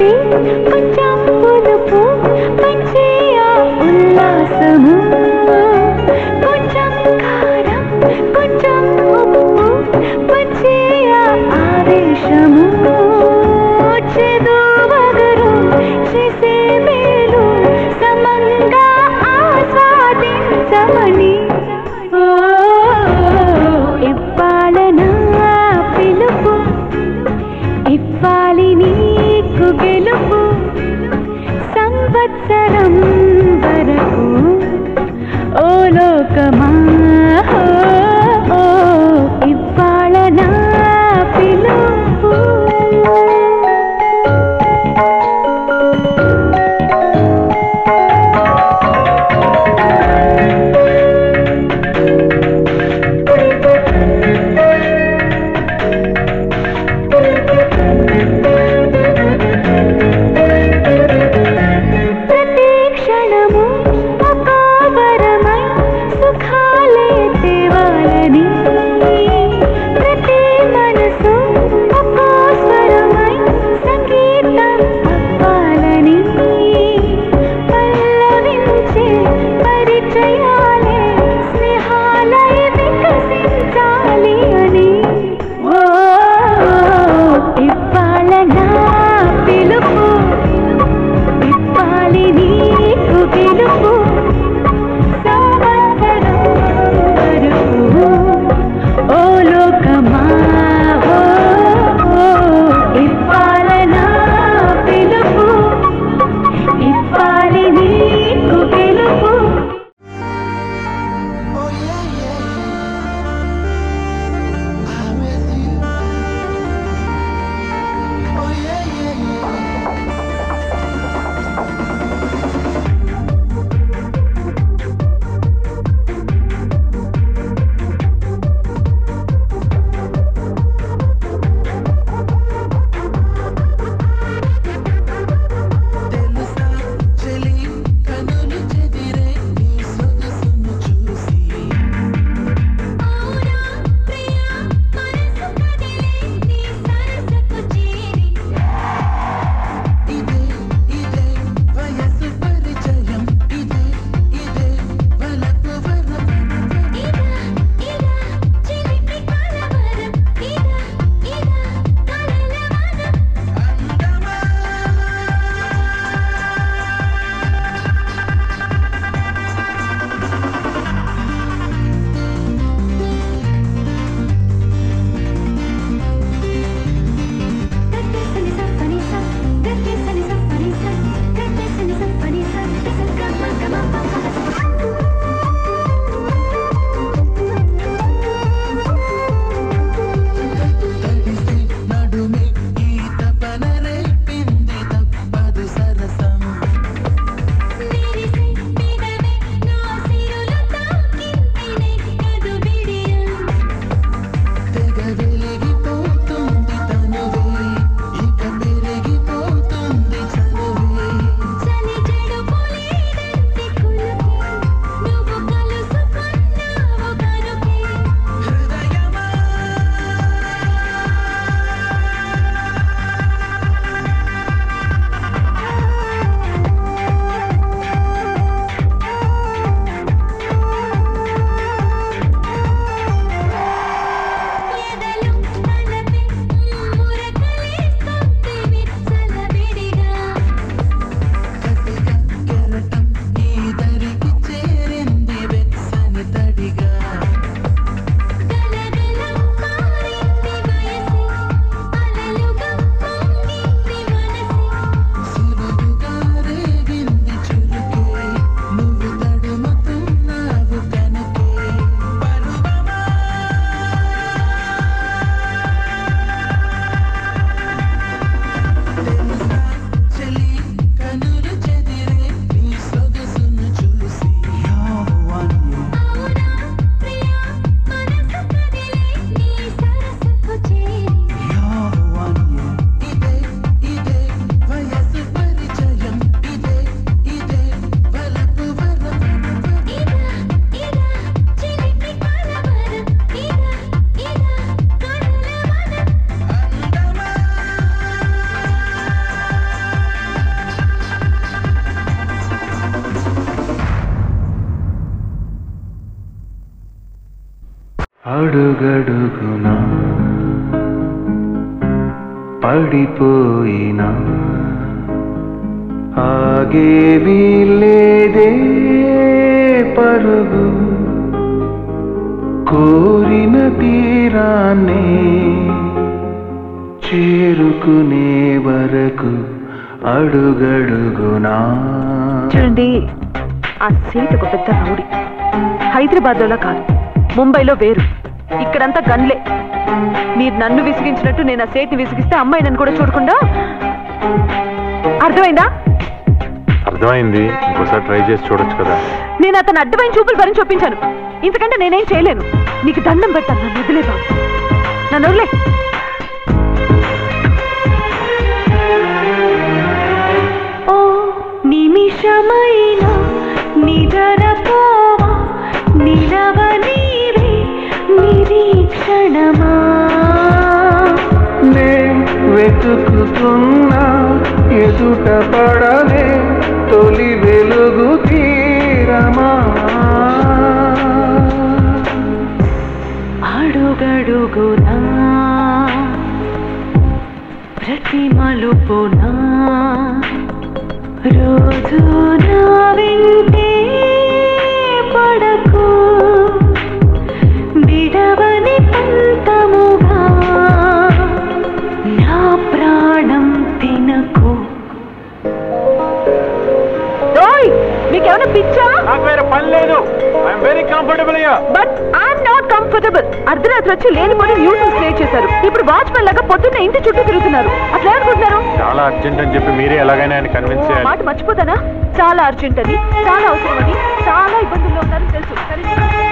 తీపి కొంచెం పులుపు పంచే ఆ ఉల్లాసము కొంచెం కారం కొంచెం ఉప్పు పంచే ఆ ఆవేశము చెదు వగరు చేసే మేలు సమంగా ఆస్వాదించమని ఓ ఇవ్వాలనా పిలుపు ఇవ్వాలి నీకు గెలుపు అడుగడుగునా పడిపోయినా ఆగేవి లేదే పరుగు కోరిన తీరాన్నే చేరుకునే వరకు అడుగడుగునా చూడండి ఆ సీట్ ఒక పెద్ద రౌడీ హైదరాబాద్లో కాదు ముంబైలో వేరు ఇక్కడంతా గన్లే మీరు నన్ను విసిగించినట్టు నేను ఆ సేట్ని విసిగిస్తే అమ్మాయి నన్ను కూడా చూడకుండా అర్థమైందా అర్థమైంది ఇంకోసారి ట్రై చేసి చూడొచ్చు కదా నేను అతను అడ్డమైన చూపులు భరించి చూపించాను ఇంతకంటే నేనేం చేయలేను నీకు దండం పెడతాను నన్ను వదిలే బాబు నన్ను వదిలే ఓ నిమిషమైన నిదరపోవా నిలవ నీవే నిరీక్షణమా నే వెతుకుతున్నా ఎదుట పడవే తొలి వెలుగు తీరమా అడుగడుగునా ప్రతి మలుపునా రోజు నా వింటే పడకు విడవని పంతముగా నా ప్రాణం తినకు ఓయ్ మీకేమైనా పిచ్చా నాకు వేరే పని లేదు ఐఎమ్ వెరీ కంఫర్టబుల్ అయ్యా బట్ ఐఎమ్ నాట్ కంఫర్టబుల్ అర్ధరాత్రి వచ్చి లేనిపోని న్యూసెన్స్ క్రియేట్ చేశారు ఇప్పుడు వాచ్మెన్ లాగా పొద్దున్న ఇంటి చుట్టూ తిరుగుతున్నారు అట్లా అనుకుంటున్నారు చాలా అర్జెంట్ అని చెప్పి మీరే ఎలాగైనా ఆయన కన్విన్స్ ఆ చేయాలి మాట మర్చిపోతానా చాలా అర్జెంట్ అని చాలా అవసరం అని చాలా ఇబ్బందుల్లో ఉన్నారని తెలుసు కానీ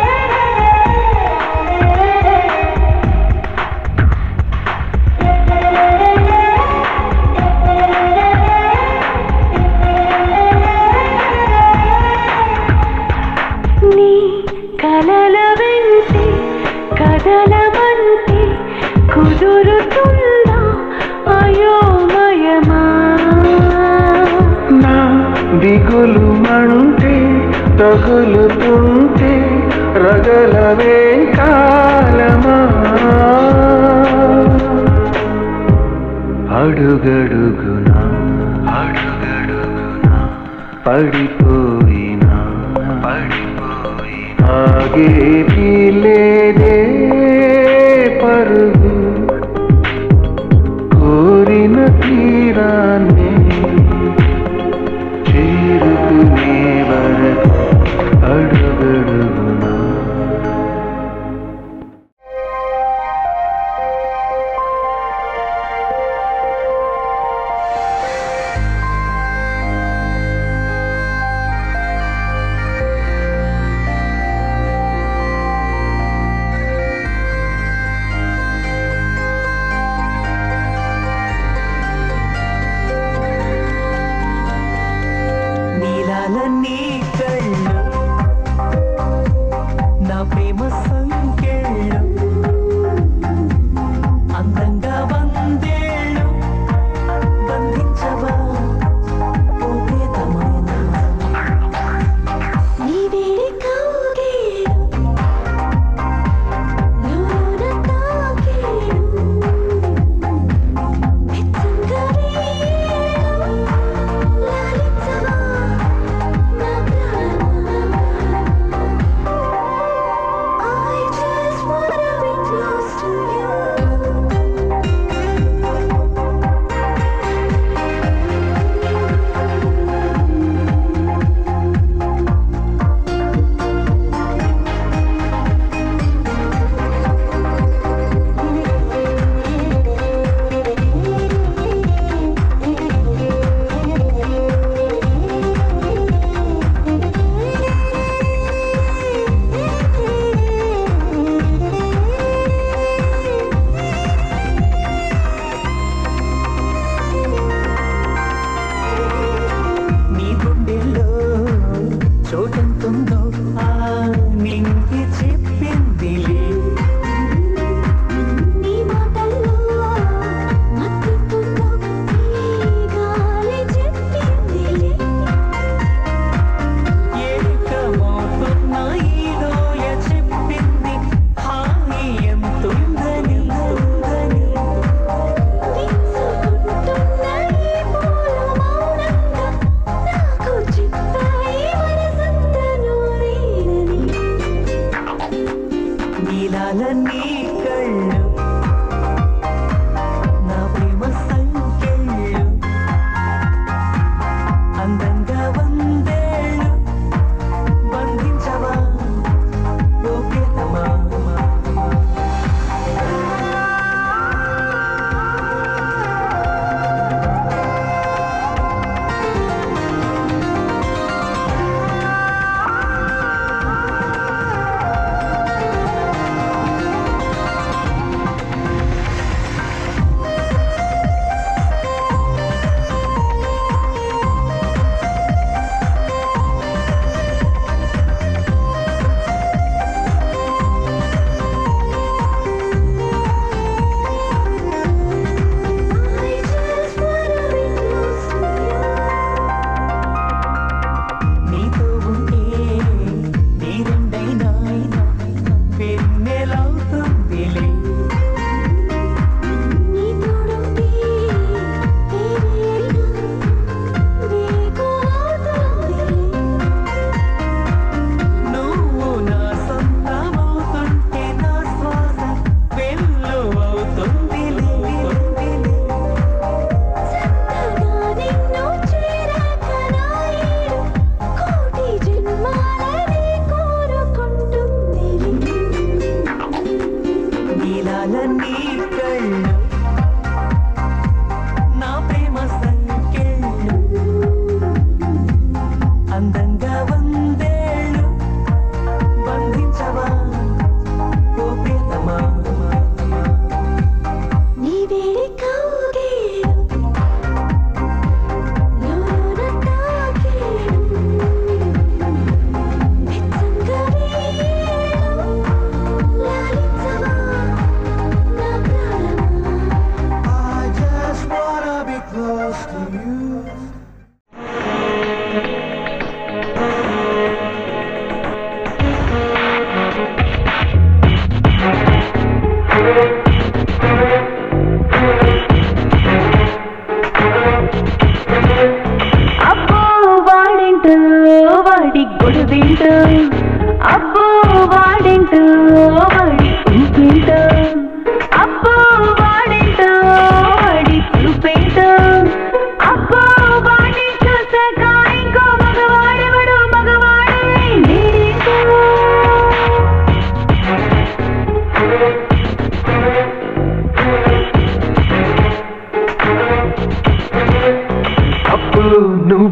నీ కలల వెంటే కదలమంటే కుదురుతుందా అయోమయమా నా దిగులు మంటే తగులుతుంటే రగలవే కాలమా అడుగడుగునా అడుగడుగునా పడిపోయినా పడిపోయినా ఆగే లేదే పరుగు కోరిన తీరాన్ని చేరుకునే వరకు అడుగడుగునా ఓ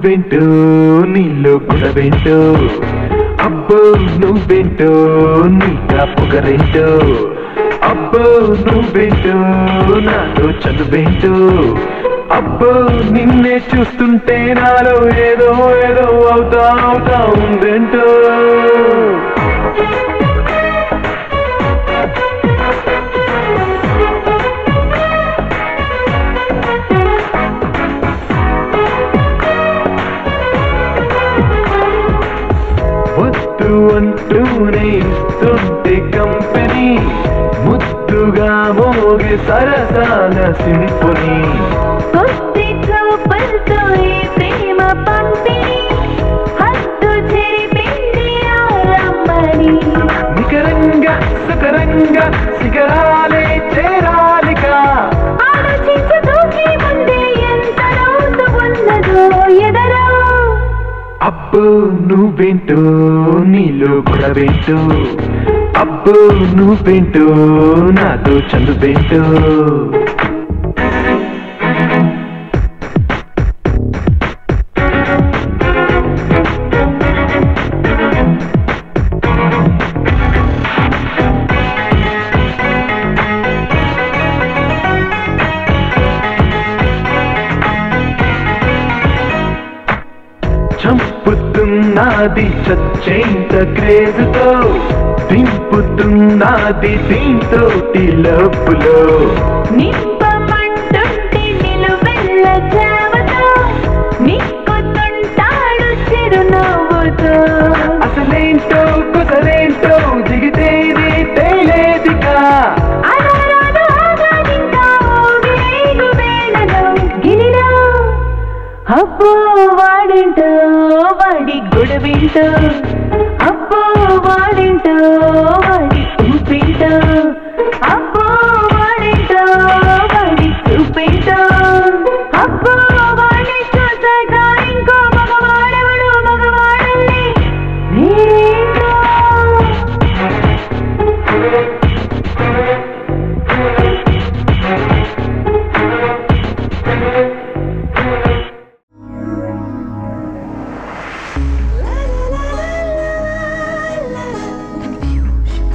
నువ్వేంటో నీలో కుడవేంటో అబ్బో నువ్వేంటో నీకా పొగరేంటో అబ్బో నువ్వేంటో నాతో చదువేంటో అబ్బో నిన్నే చూస్తుంటే నాలో ఏదో ఏదో అవుతా అవుతా ఉందేంటో వద్దు అంటూనే ఇస్తుంటే కంపెనీ ముద్దుగా మోగే సరసాల సింపుని కొద్ది చూపులతో ఈ ప్రేమ పంపిణీ హద్దు చెరిపింది ఆరమ్మని నికరంగా సుకరంగా శిఖరాలే చేరాలిగా ఆలోచించుతూనే ముందే ఎంత లోతు ఉన్నదో ఎదరో అబ్బో నువ్వేంటో నీలో గొడవేంటో అబ్బో నువ్వేంటో నాతో చదువేంటో చంపుతున్నది చచ్చేంత క్రేజ్తో దింపుతున్నది దీంతో లబ్బులో నింపమంటుంటే నిలువెల్ల జావతో నిక్కుతుంటాడు చిరునవ్వుతో అసలేంటో కుసలేంటో దిగితేనే తేలేదిగా అలరాలు ఆగాదింకా ఊగిరేగు వేళలో గిలిలో అబ్బో వాడింటో వాడి గొడవింటో అబ్బో వాడింటో వాడి ఊపింటో అబ్బో వాడింటో వాడి చూపింటో అబ్బో వాడి చూసాక ఇంకో మగవాడెవడు మగవాడల్ని నేనేంటో Confusion.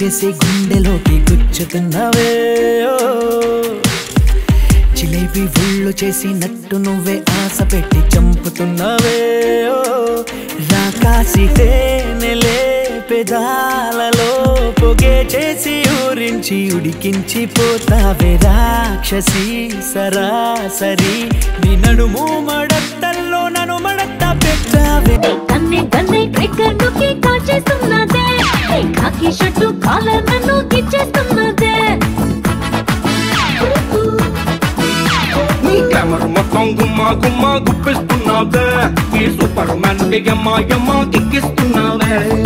చేసి గుండెలోకి గుచ్చుతున్నావే ఓ. జిలేబీ ఒళ్ళు చేసి నట్టు నువ్వే ఆశ పెట్టి చంపుతున్నావే ఓ. రాకాసి తేనెలే పెదాలలో పొగే చేసి ఊరించి ఉడికించి పోతావే రాక్షసి సరాసరి నీ నడుము మడత్తల్లో నన్ను మడత్త పెట్టావే కన్నే కన్నే ట్రిగ్గర్ నొక్కి కాల్చేస్తున్నదే నీ కాకి షర్టు కాలర్ నన్ను గిచ్చేస్తున్నదే నీ గ్లామర్ మొత్తం గుమ్మ గుమ్మ గుప్పిస్తున్నావే ఈ సూపర్ మ్యాన్ యమ్మ యమ్మ కిక్కిస్తున్నావే